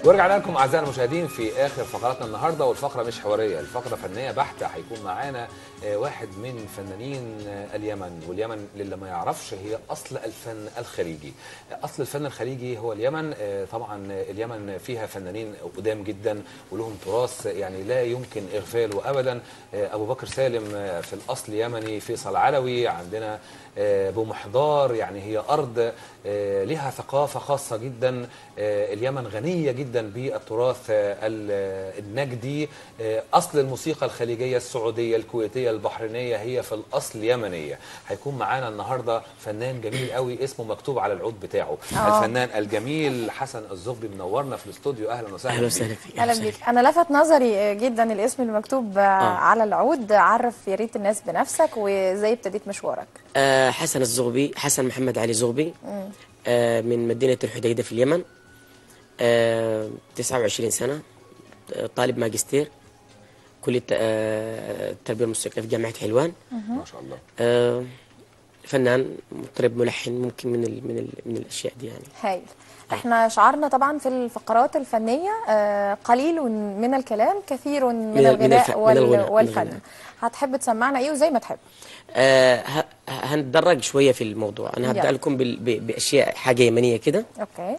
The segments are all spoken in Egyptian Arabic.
ورجعنا لكم اعزائنا المشاهدين في اخر فقراتنا النهارده والفقره مش حواريه الفقره فنيه بحته هيكون معانا آه، واحد من فنانين آه، اليمن واليمن للي ما يعرفش هي اصل الفن الخليجي آه، اصل الفن الخليجي هو اليمن آه، طبعا آه، اليمن فيها فنانين قدام جدا ولهم تراث يعني لا يمكن اغفاله ابدا آه، ابو بكر سالم آه، في الاصل يمني فيصل علوي عندنا آه، ابو محضار يعني هي ارض آه، لها ثقافه خاصه جدا آه، اليمن غنيه جدا بالتراث آه، ال- النجدي آه، اصل الموسيقى الخليجيه السعوديه الكويتيه البحرينيه هي في الاصل يمنيه هيكون معانا النهارده فنان جميل قوي اسمه مكتوب على العود بتاعه آه. الفنان الجميل حسن الزغبي منورنا في الاستوديو اهلا وسهلا اهلا بيك. وسهلا فيك اهلا بيك انا لفت نظري جدا الاسم المكتوب على العود عرف يا ريت الناس بنفسك وازاي ابتديت مشوارك آه حسن الزغبي حسن محمد علي زغبي آه من مدينة الحديدة في اليمن آه 29 سنة آه طالب ماجستير كلية آه التربية الموسيقية في جامعة حلوان ما شاء الله آه فنان مطرب ملحن ممكن من ال من ال من الأشياء دي يعني هايل احنا شعارنا طبعا في الفقرات الفنيه آه، قليل من الكلام كثير من, من ال- من الف- الغناء من وال- الغناء، من والفن الغناء. هتحب تسمعنا ايه وزي ما تحب آه ه- هنتدرج شوية في الموضوع أنا هبدأ يلا. لكم بال- ب- بأشياء حاجة يمنية كده اوكي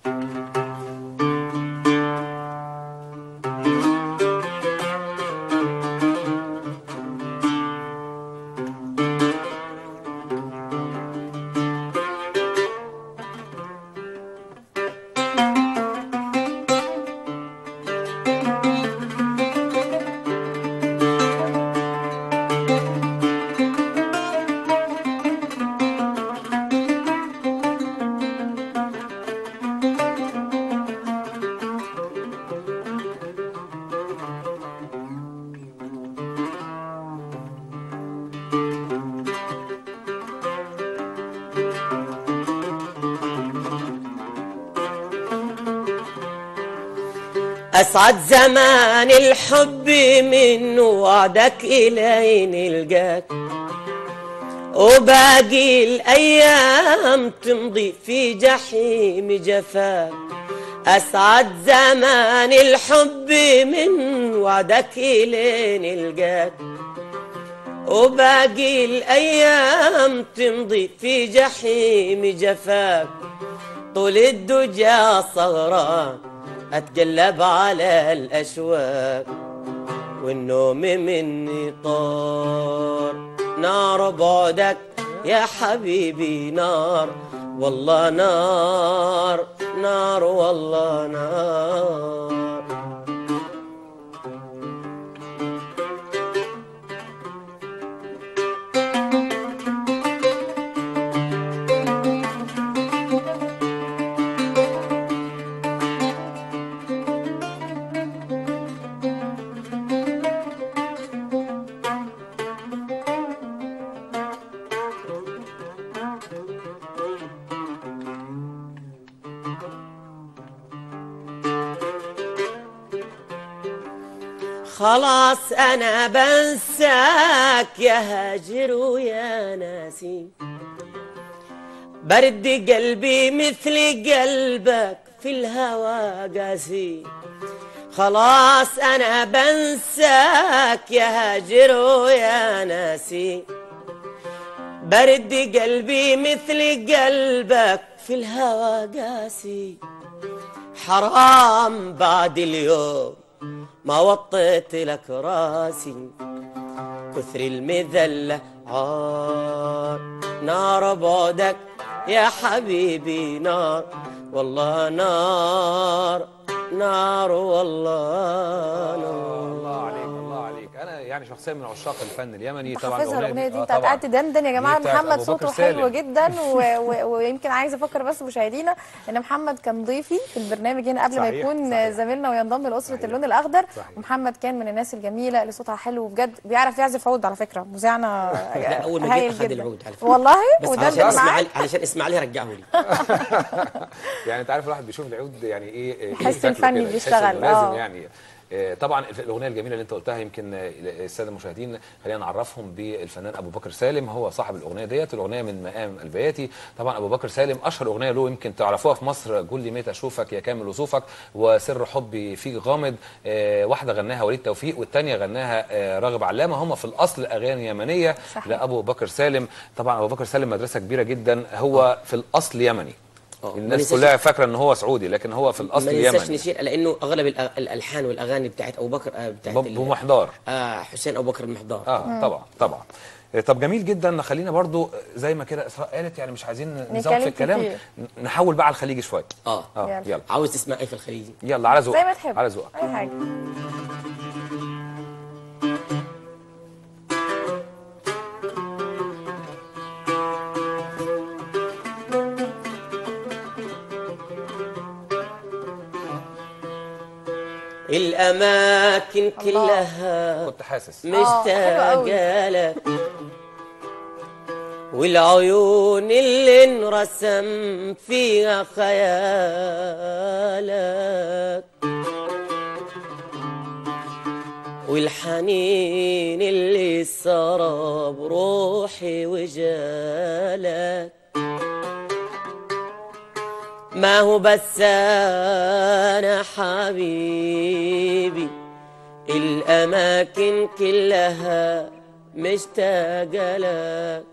أسعد زمان الحب من وعدك إلي نلقاك وباقي الأيام تمضي في جحيم جفاك أسعد زمان الحب من وعدك إلي نلقاك وباقي الأيام تمضي في جحيم جفاك طول الدجى صغران أتقلب على الأشواق والنوم مني طار نار بعدك يا حبيبي نار والله نار نار والله نار خلاص انا بنساك يا هاجر ويا ناسي برد قلبي مثل قلبك في الهوى قاسي خلاص انا بنساك يا هاجر ويا ناسي برد قلبي مثل قلبك في الهوى قاسي حرام بعد اليوم ما وطيت لك راسي كثر المذلة عار نار بعدك يا حبيبي نار والله نار نار والله نار الله عليك الله عليك انا يعني شخصيا من عشاق الفن اليمني طبعا حافظها الاغنيه دي آه انت طبعاً. قاعد تدندن يا جماعه دي بتاعت محمد أبو بكر صوته سالم. حلو جدا و... و... ويمكن عايزه افكر بس مشاهدينا ان محمد كان ضيفي في البرنامج هنا قبل ما صحيح، يكون صحيح. زميلنا وينضم لاسره صحيح. اللون الاخضر صحيح. ومحمد كان من الناس الجميله اللي صوتها حلو بجد بيعرف يعزف عود على فكره مذيعنا لا اول ما هايل جيت اخذ جدا. العود على فكرة. والله بس وده علشان اللي اسماعيل معاك علشان اسماعيل رجعه لي يعني انت عارف الواحد بيشوف العود يعني ايه إيه يحس شكله الفني كده، يحس بيشتغل، إنه لازم آه. يعني آه، طبعا الف- الاغنيه الجميله اللي انت قلتها يمكن آه، الساده المشاهدين خلينا نعرفهم بالفنان ابو بكر سالم هو صاحب الاغنيه ديت الاغنيه من مقام البياتي طبعا ابو بكر سالم اشهر اغنيه له يمكن تعرفوها في مصر قول لي متى اشوفك يا كامل وصوفك وسر حبي فيك غامض آه، واحده غناها وليد توفيق والثانيه غناها آه، راغب علامه هم في الاصل اغاني يمنيه صحيح. لابو بكر سالم طبعا ابو بكر سالم مدرسه كبيره جدا هو في الاصل يمني آه. ما الناس ننساش- كلها فاكره ان هو سعودي لكن هو في الاصل ما ننساش يمني نشير لانه اغلب الأغ- الالحان والاغاني بتاعت ابو بكر آه، بتاعت ال- ابو محضار آه حسين ابو بكر المحضار اه طبعا طبعا إيه، طب جميل جدا خلينا برضو زي ما كده اسراء قالت يعني مش عايزين نزود نتكلم في الكلام كتير. ن- نحول بقى على الخليجي شويه اه اه يلا. يلا عاوز تسمع ايه في الخليجي يلا على ذوقك زي ما تحب على ذوقك اي حاجه الاماكن كلها كنت حاسس حلو قوي. مشتاقة لك والعيون اللي انرسم فيها خيالك والحنين اللي سرى بروحي وجالك ما هو بس انا حبيبي الاماكن كلها مشتاقه لك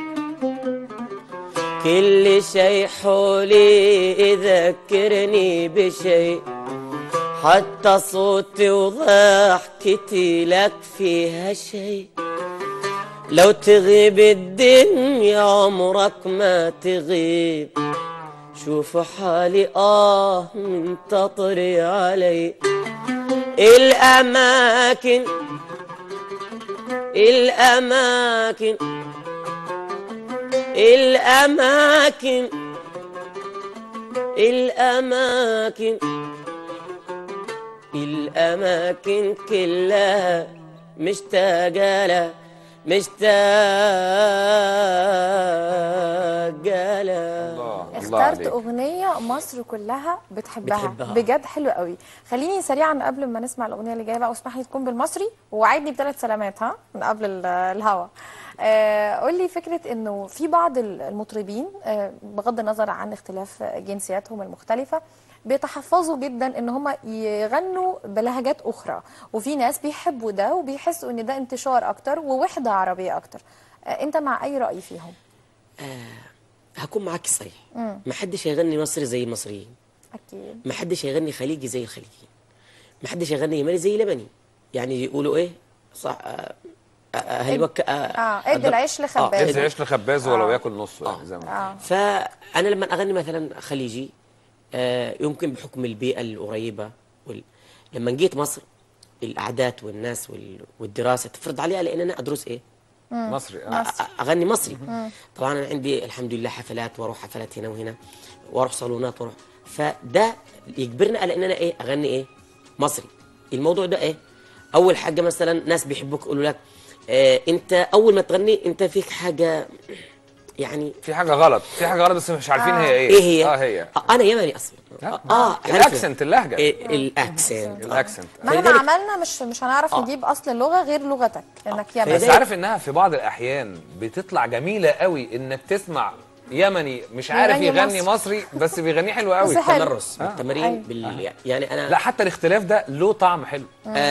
كل شيء حولي يذكرني بشيء حتى صوتي وضحكتي لك فيها شيء لو تغيب الدنيا عمرك ما تغيب شوف حالي آه من تطري علي الأماكن الأماكن الأماكن الأماكن الأماكن كلها مشتاقة لها مشتاقة لها الله الله اخترت عليك. اغنيه مصر كلها بتحبها, بتحبها. بجد حلو قوي خليني سريعا قبل ما نسمع الاغنيه اللي جايه بقى واسمح لي تكون بالمصري ووعدني بثلاث سلامات ها من قبل ال- الهوا آه قول لي فكره انه في بعض ال- المطربين آه بغض النظر عن اختلاف جنسياتهم المختلفه بيتحفظوا جدا ان هم يغنوا بلهجات اخرى وفي ناس بيحبوا ده وبيحسوا ان ده انتشار اكتر ووحده عربيه اكتر آه انت مع اي راي فيهم هكون معاك صريح ما حدش هيغني مصري زي المصريين اكيد ما حدش هيغني خليجي زي الخليجيين ما حدش هيغني يمني زي اليمني يعني يقولوا ايه صح آه آه آه هيوك آه اه ادي العيش لخباز ادي عيش لخباز ولو آه. ياكل نصه يعني زي ما اه فانا لما اغني مثلا خليجي آه يمكن بحكم البيئه القريبه وال... لما جيت مصر العادات والناس وال... والدراسه تفرض عليها لان انا ادرس ايه مصري آه. أ- اغني مصري طبعا انا عندي الحمد لله حفلات واروح حفلات هنا وهنا واروح صالونات واروح فده يجبرني على ان انا ايه اغني ايه مصري الموضوع ده ايه اول حاجه مثلا ناس بيحبوك يقولوا لك آه انت اول ما تغني انت فيك حاجه يعني في حاجه غلط في حاجه غلط بس مش عارفين هي ايه ايه هي اه هي آه انا يمني اصلا لا. اه عارف. الاكسنت اللهجه إيه الاكسنت الاكسنت مهما فلذلك- عملنا مش مش هنعرف آه. نجيب اصل اللغه غير لغتك انك بس يمني فلذلك- عارف انها في بعض الاحيان بتطلع جميله قوي انك تسمع يمني مش عارف بيغني يغني مصري. مصري بس بيغنيه حلو قوي بس حلو. تمرس بالتمرين أيوة. بال... يعني انا لا حتى الاختلاف ده له طعم حلو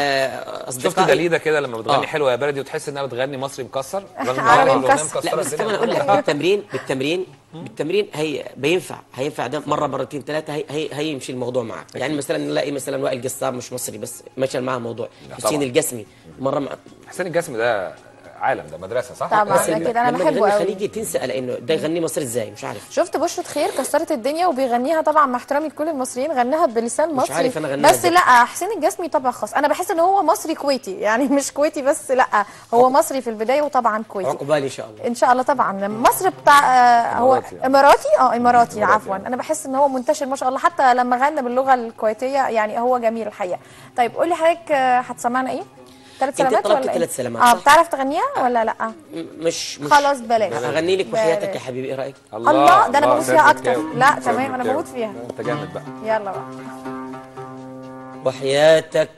آه شفت اصدقائي دليده كده لما بتغني آه. حلوه يا بلدي وتحس انها بتغني مصري مكسر رغم إن عربي الأغنية مكسر. لا بس الدنيا طبعا اقول لك كلها. بالتمرين بالتمرين بالتمرين هي بينفع هينفع ده مره مرتين ثلاثه هي هي هيمشي الموضوع معك يعني مثلا نلاقي مثلا وائل قصاب مش مصري بس مشى معاه موضوع حسين طبعا. القسمي مره مع حسين الجسم ده عالم ده مدرسه صح؟ طبعا. بس أكيد، أنا لما بحبه يغني قوي. خليجي تنسى لانه ده يغني مصري ازاي مش عارف شفت بشرة خير كسرت الدنيا وبيغنيها طبعا مع احترامي لكل المصريين غناها بلسان مش مصري عارف أنا غناها بس إزاي. لا حسين الجسمي طبع خاص انا بحس ان هو مصري كويتي يعني مش كويتي بس لا هو مصري في البدايه وطبعا كويتي عقبالي ان شاء الله ان شاء الله طبعا مصر بتاع آه، هو إماراتي. اماراتي اه اماراتي إماراتي، عفوا آه. انا بحس ان هو منتشر ما شاء الله حتى لما غنى باللغه الكويتيه يعني هو جميل الحقيقه طيب قولي حضرتك آه، هتسمعنا ايه ثلاث أنت سلامات طلبت ولا ثلاث ايه سلامات، اه صح؟ بتعرف تغنيها ولا لا م- مش مش خلاص بلاش اغني لك وحياتك يا بلاش. حبيبي ايه رايك الله، ده أنا بموت فيها ده أكتر. زكاوي. لا، ده تمام، أنا زكاوي. بموت فيها. انت جامد بقى يلا بقى وحياتك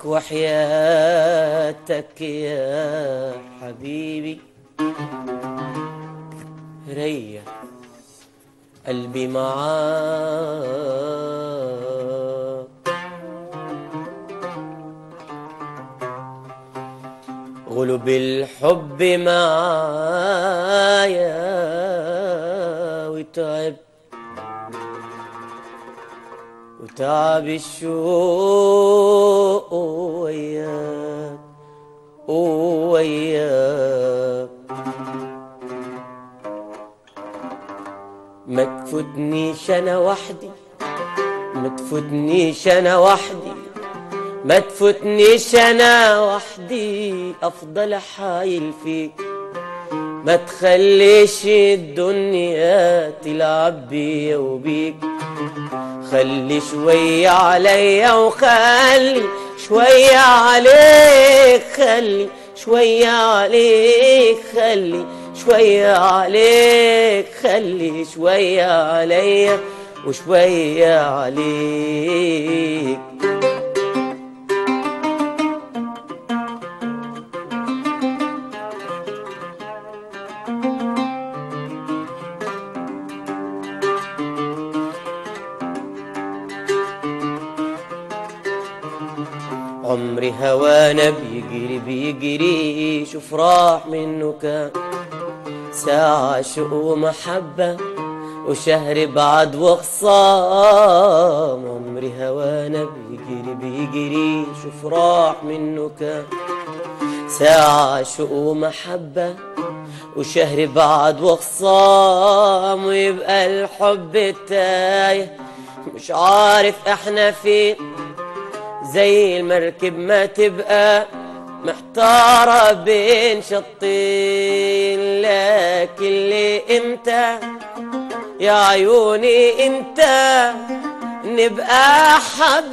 وحياتك يا حبيبي ريح قلبي معاك غلب الحب معايا وتعب وتعب الشوق وياك وياك ما تفوتنيش انا وحدي ما تفوتنيش انا وحدي ما تفوتنيش انا وحدي افضل حايل فيك ما تخليش الدنيا تلعب بيا وبيك خلي شوية عليا وخلي شوية عليك خلي شوية عليك خلي شوية عليك خلي شوية عليا وشوية عليك عمري هوانا بيجري بيجري شوف راح منه كام ساعة شوق ومحبة وشهر بعد وخصام عمري هوانا بيجري بيجري شوف راح منه كام ساعة شوق ومحبة وشهر بعد وخصام ويبقى الحب تايه مش عارف احنا فين زي المركب ما تبقى محتارة بين شطين لكن ليه امتى يا عيوني انت نبقى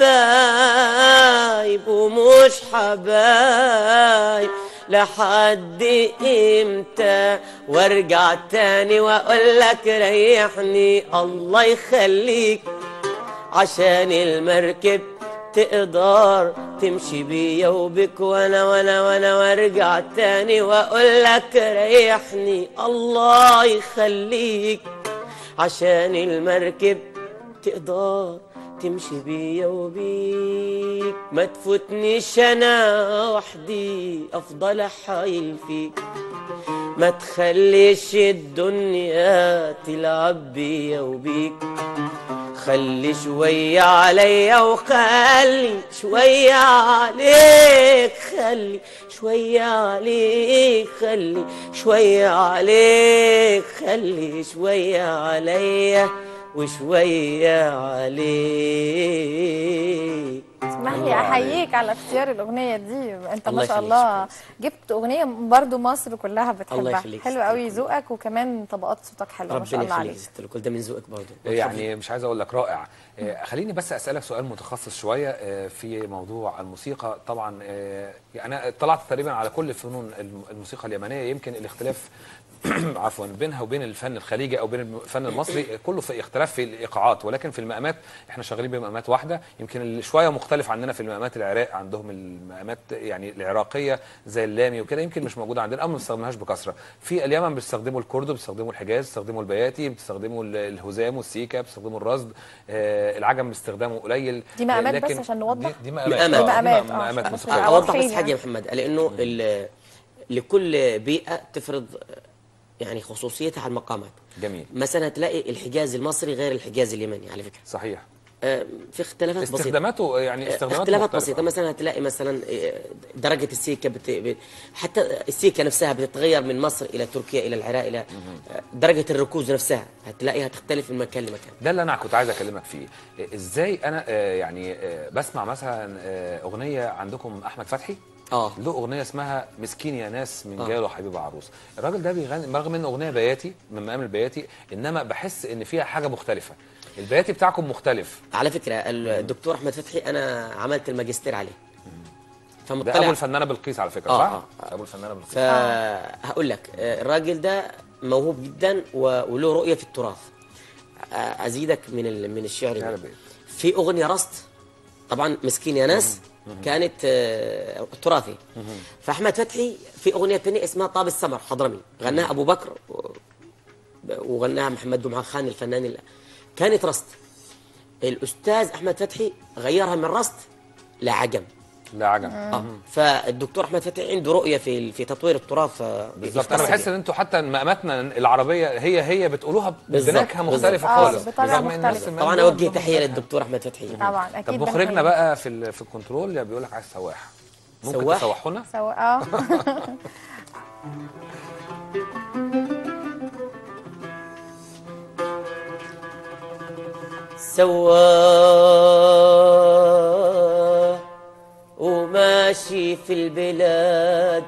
حبايب ومش حبايب لحد امتى وارجع تاني واقول لك ريحني الله يخليك عشان المركب تقدر تمشي بيا وبك وانا وانا وانا وارجع تاني واقول لك ريحني الله يخليك عشان المركب تقدر تمشي بيا وبيك ما تفوتنيش انا وحدي افضل حايل فيك ما تخليش الدنيا تلعب بيا وبيك خلي شوية عليا وخلي شوية عليك خلي شوية عليك خلي شوية عليك خلي شوية عليا وشوية عليك اسمح لي احييك على اختيار الاغنيه دي انت الله ما شاء يخليك، الله جبت اغنيه برضو مصر كلها بتحبها يخليك، حلو قوي ذوقك وكمان طبقات صوتك حلوه ما شاء ربنا الله يخليك عليك ست الكل ده من ذوقك برضه يعني مش عايز اقول لك رائع آه، خليني بس اسالك سؤال متخصص شويه آه، في موضوع الموسيقى طبعا آه، انا اطلعت تقريبا على كل فنون الم- الموسيقى اليمنيه يمكن الاختلاف عفوا بينها وبين الفن الخليجي او بين الفن المصري كله في اختلاف في الايقاعات ولكن في المقامات احنا شغالين بمقامات واحده يمكن اللي شويه مختلف عننا في المقامات العراق عندهم المقامات يعني العراقيه زي اللامي وكده يمكن مش موجوده عندنا او ما بنستخدمهاش بكثره في اليمن بيستخدموا الكردو بيستخدموا الحجاز بيستخدموا البياتي بيستخدموا ال- الهزام والسيكا بيستخدموا الرصد آه العجم باستخدامه قليل دي مقامات آه، بس لكن عشان نوضح؟ دي, دي مقامات مقامات. آه، دي مقامات، آه، مقامات عشان موسيقيه بس اوضح بس واضحين حاجه يا يعني. محمد لانه ال- لكل بيئه تفرض يعني خصوصيتها على المقامات جميل مثلا هتلاقي الحجاز المصري غير الحجاز اليمني على فكره صحيح آه، في اختلافات بسيطه استخداماته يعني استخداماته اختلافات مختلفة. بسيطه مثلا هتلاقي مثلا آه، درجه السيكه بت... بت... حتى السيكه نفسها بتتغير من مصر الى تركيا الى العراق الى آه، درجه الركوز نفسها هتلاقيها تختلف من مكان لمكان ده اللي انا كنت عايز اكلمك فيه إيه، ازاي انا آه، يعني آه، بسمع مثلا آه، اغنيه عندكم احمد فتحي اه له اغنيه اسمها مسكين يا ناس من آه. جاله حبيب عروس الراجل ده بيغني رغم ان اغنيه بياتي من مقام البياتي انما بحس ان فيها حاجه مختلفه البياتي بتاعكم مختلف على فكره الدكتور احمد فتحي انا عملت الماجستير عليه ده ابو فمطلع الفنانه بلقيس على فكره آه، صح آه. ابو الفنانه بلقيس فهقول لك آه، الراجل ده موهوب جدا و- وله رؤيه في التراث آه، ازيدك من ال- من الشعر شعر ده. بيت. في اغنيه رصد طبعا مسكين يا ناس كانت آه، تراثي فاحمد فتحي في اغنيه ثانيه اسمها طاب السمر حضرمي غناها ابو بكر و- وغناها محمد دمعة خان الفنان ال- كانت رست الاستاذ احمد فتحي غيرها من رست لعجم لا عجب اه فالدكتور احمد فتحي عنده رؤيه في في تطوير التراث آه، بالظبط انا يختص بحس بيه. ان انتوا حتى مقاماتنا العربيه هي هي بتقولوها بالظبط، بنكهه مختلفه بالظبط. خالص آه، بطريقة رغم إن مختلفة. نفس المقام طبعا ده اوجه عندهم تحيه نكهة. للدكتور احمد فتحي طبعا اكيد طب مخرجنا بنحييه. بقى في ال- في الكنترول بيقول لك عايز سواح ممكن سواح؟ تسوحونا سوا اه سواح وماشي في البلاد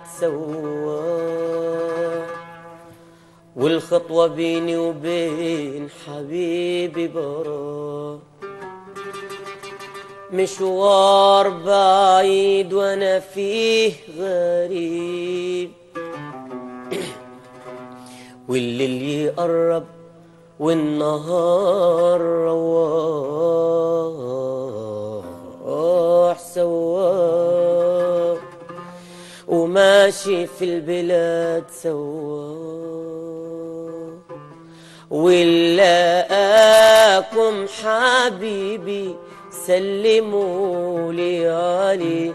سواح والخطوة بيني وبين حبيبي برا مشوار بعيد وانا فيه غريب والليل يقرب والنهار رواح سواح وماشي في البلاد سواح ولاقاكم حبيبي سلموا لي علي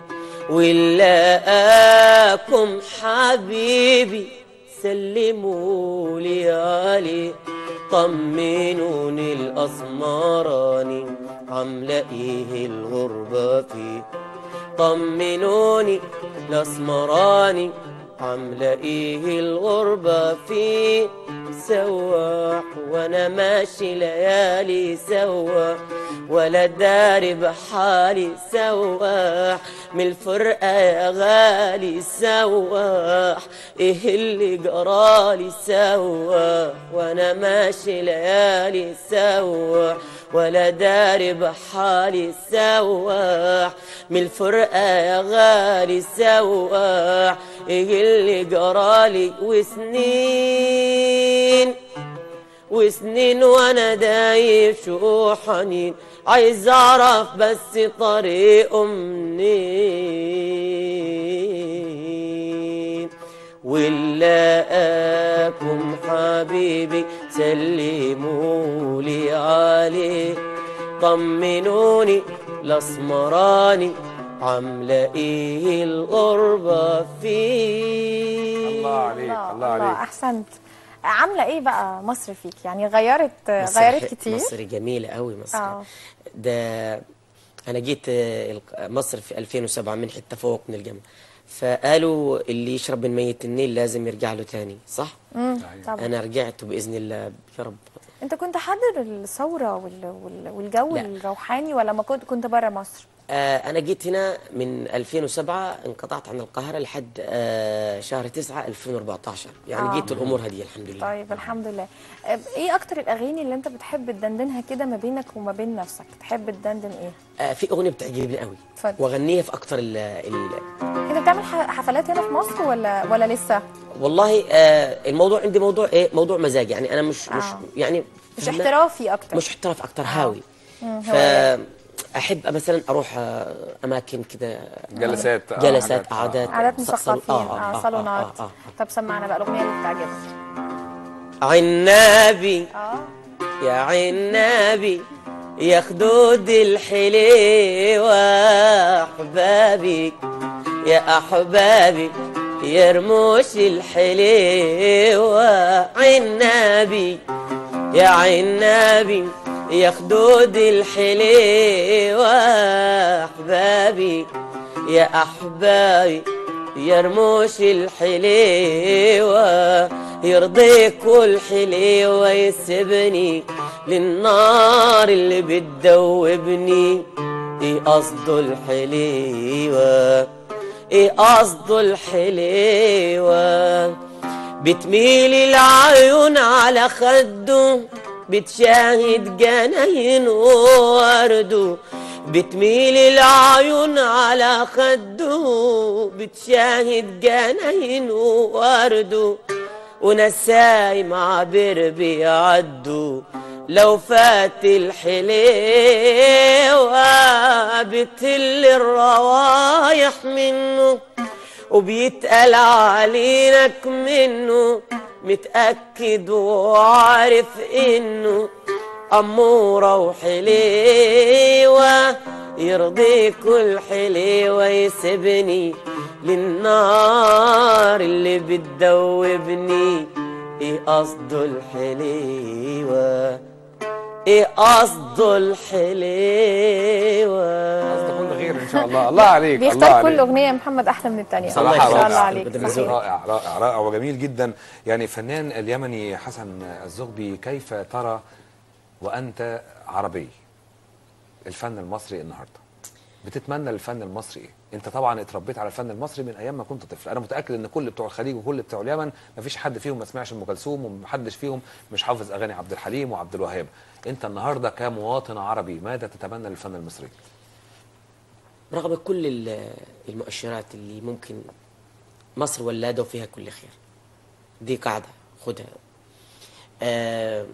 ولاقاكم حبيبي سلموا لي علي طمنوني الأسمراني عاملة ايه الغربة فيه طمنوني الأسمراني عاملة ايه الغربة فيه سواح وانا ماشي ليالي سواح ولا داري بحالي سواح من الفرقة يا غالي سواح ايه اللي جرالي سواح وانا ماشي ليالي سواح ولا داري بحالي سواح من الفرقة يا غالي سواح ايه اللي جرالي وسنين وسنين وانا دايب شو حنين عايز اعرف بس طريقه منين ولاقاكم حبيبي سلموا لي عليه طمنوني الاسمراني عامله ايه الغربه فيه الله عليك الله عليك احسنت عامله ايه بقى مصر فيك يعني غيرت مصر غيرت ح- كتير مصر جميلة قوي مصر آه. ده أنا جيت آه، الق- مصر في 2007 منحة تفوق من الجامعة فقالوا اللي يشرب من مية النيل لازم يرجع له تاني صح؟ مم، طبعا أنا رجعت بإذن الله يا رب انت كنت حاضر الثوره وال... وال... والجو لا. الروحاني ولا ما كنت كنت بره مصر آه أنا جيت هنا من 2007 انقطعت عن القاهرة لحد آه شهر 9 2014 يعني آه. جيت الأمور هدية الحمد لله طيب الحمد لله آه، ايه اكتر الاغاني اللي انت بتحب تدندنها كده ما بينك وما بين نفسك تحب تدندن ايه آه في أغنية بتعجبني قوي اتفضل. وأغنيها في أكتر ال ال انت بتعمل ح- حفلات هنا في مصر ولا ولا لسه والله آه الموضوع عندي موضوع إيه موضوع مزاج يعني أنا مش مش آه. يعني مش فهمت؟ احترافي اكتر مش احتراف اكتر هاوي مم، فاحب مثلا اروح آه، اماكن كده جلسات آه، جلسات آه. قعدات عادات ص- صل- مثقفين آه، آه، اه آه، صالونات آه، آه. طب سمعنا بقى الاغنيه اللي بتعجبك عنابي اه يا عنابي يا خدود الحليوة أحبابي يا أحبابي يا رموش الحليوة عنابي يا عنابي يا خدود الحليوة أحبابي يا أحبابي يا رموش الحليوة يرضيك الحليوة يسبني للنار اللي بتدوبني ايه قصده الحليوة ايه قصده الحليوة بتميل العيون على خده بتشاهد جناين ورده بتميل العيون على خده بتشاهد جناين ورده ونساي مع بيعدوا لو فات الحليوة بتل الروايح منه وبيتقال علينك منه متأكد وعارف إنه أمورة وحليوة يرضي كل حليوة يسبني للنار اللي بتدوبني ايه قصده الحليوة ايه قصده الحليوة قصد كل خير ان شاء الله الله عليك الله بيختار كل عليك اغنيه محمد احلى من الثانيه صراحة الله ما شاء يخليك. الله رائع عليك بدنا صحيح. رائع رائع رائع وجميل جدا يعني فنان اليمني حسن الزغبي كيف ترى وانت عربي الفن المصري النهارده بتتمنى للفن المصري ايه؟ انت طبعا اتربيت على الفن المصري من ايام ما كنت طفل، انا متاكد ان كل بتوع الخليج وكل بتوع اليمن ما فيش حد فيهم ما سمعش ام كلثوم ومحدش فيهم مش حافظ اغاني عبد الحليم وعبد الوهاب. انت النهارده كمواطن عربي ماذا تتمنى للفن المصري؟ رغم كل ال- المؤشرات اللي ممكن مصر ولادة وفيها كل خير دي قاعدة خدها آه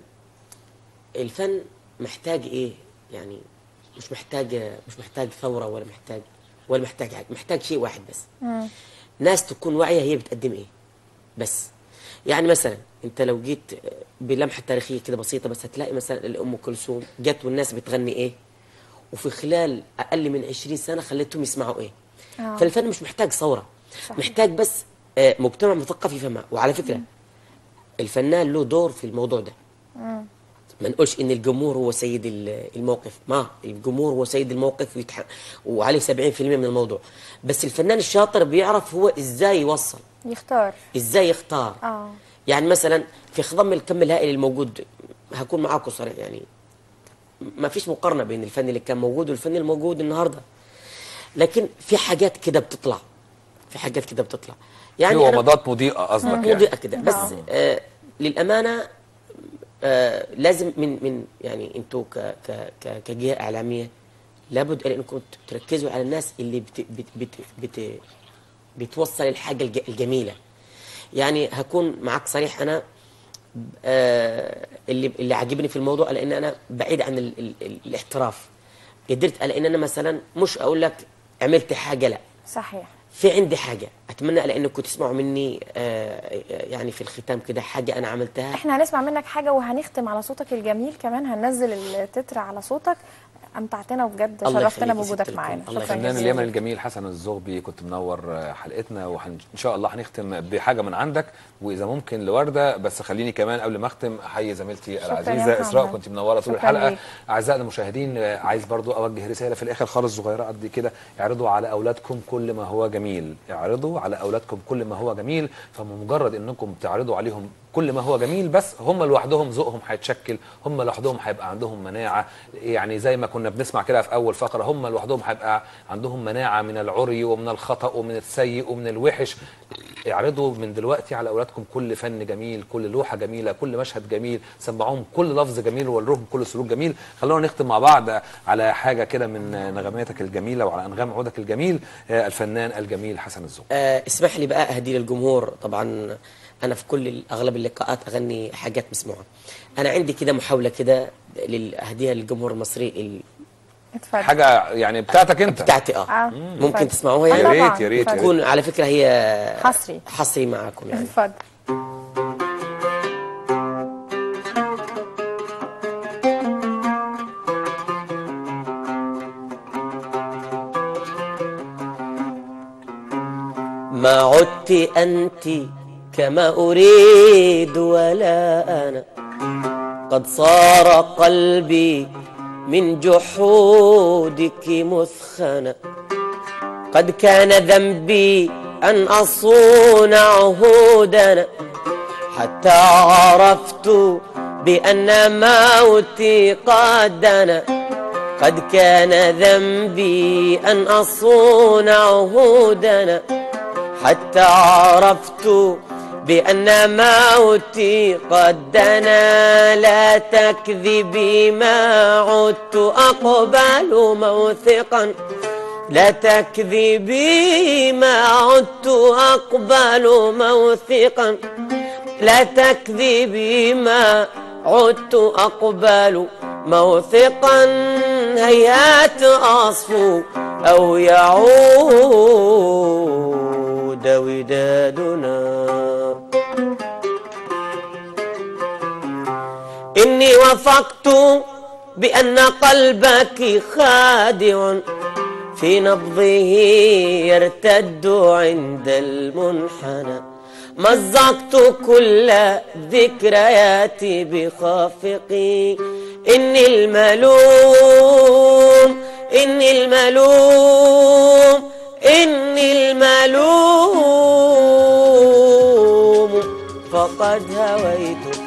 الفن محتاج ايه يعني مش محتاج مش محتاج ثورة ولا محتاج ولا محتاج حاجة محتاج شيء واحد بس ناس تكون واعية هي بتقدم ايه بس يعني مثلا انت لو جيت بلمحة تاريخية كده بسيطة بس هتلاقي مثلا ام كلثوم جت والناس بتغني ايه وفي خلال اقل من 20 سنة خلتهم يسمعوا ايه آه. فالفن مش محتاج ثورة صحيح. محتاج بس آه، مجتمع مثقف يفهمها وعلى فكرة الفنان له دور في الموضوع ده ما نقولش ان الجمهور هو سيد ال- الموقف ما الجمهور هو سيد الموقف ويتح... وعليه 70% من الموضوع بس الفنان الشاطر بيعرف هو ازاي يوصل يختار ازاي يختار اه يعني مثلا في خضم الكم الهائل الموجود هكون معاكم صريح يعني ما فيش مقارنه بين الفن اللي كان موجود والفن الموجود النهارده لكن في حاجات كده بتطلع في حاجات كده بتطلع يعني يعني في أنا- ومضات مضيئه قصدك يعني مضيئة كده بس آه. آه للأمانة آه لازم من من يعني انتوا ك ك ك كجهة إعلامية لابد أن انكم تركزوا على الناس اللي بت بت بت بت بتوصل الحاجة الج- الجميلة يعني هكون معك صريح أنا آه اللي اللي عاجبني في الموضوع لأن أنا بعيد عن ال ال ال الاحتراف قدرت على أن أنا مثلا مش أقول لك عملت حاجة لا صحيح في عندي حاجة أتمنى لأنكم تسمعوا مني آه، يعني في الختام كده حاجة أنا عملتها احنا هنسمع منك حاجه وهنختم على صوتك الجميل كمان هننزل التتر على صوتك امتعتنا وبجد الله شرفتنا يخليك يا بوجودك ست الكل. معانا الله شكرا يخليك. الفنان جزيلا اليمني الجميل حسن الزغبي كنت منور حلقتنا وان شاء الله هنختم بحاجه من عندك واذا ممكن لورده بس خليني كمان قبل ما اختم احيي زميلتي شكراً يا العزيزه اسراء محمد. كنت منوره طول شكراً الحلقه ليك. اعزائنا المشاهدين عايز برضو اوجه رساله في الاخر خالص صغيره قد كده اعرضوا على اولادكم كل ما هو جميل اعرضوا على اولادكم كل ما هو جميل فمجرد انكم تعرضوا عليهم كل ما هو جميل بس هم لوحدهم ذوقهم هيتشكل هم لوحدهم هيبقى عندهم مناعه يعني زي ما كنا بنسمع كده في اول فقره هم لوحدهم هيبقى عندهم مناعه من العري ومن الخطا ومن السيء ومن الوحش اعرضوا من دلوقتي على اولادكم كل فن جميل كل لوحه جميله كل مشهد جميل سمعوهم كل لفظ جميل ووروهم كل سلوك جميل خلونا نختم مع بعض على حاجه كده من نغماتك الجميله وعلى انغام عودك الجميل آه، الفنان الجميل حسن الزغبي آه، اسمح لي بقى أهدي للجمهور طبعا أنا في كل أغلب اللقاءات أغني حاجات مسموعة أنا عندي كده محاولة كده للأهدية للجمهور المصري ال- اتفضل حاجه يعني بتاعتك انت بتاعتي اه آه، ممكن اتفضل. تسمعوها آه، يعني يا ريت طبعاً، يا ريت يا اتفضل. تكون على فكرة هي حصري. حصري معاكم يعني اتفضل ما عدت أنت كما أريد ولا أنا قد صار قلبي من جحودك مثخنا قد كان ذنبي أن أصون عهودنا حتى عرفت بأن موتي قد دنا قد كان ذنبي أن أصون عهودنا حتى عرفت بأن موتي قد دنا لا تكذبي ما عدت أقبل موثقا لا تكذبي ما عدت أقبل موثقا لا تكذبي ما عدت أقبل موثقا هيهات أصفو أو يعود ودادنا إني وثقت بأن قلبك خادع في نبضه يرتد عند المنحنى مزقت كل ذكرياتي بخافقي إني الملوم إني الملوم إني الملوم فقد هويت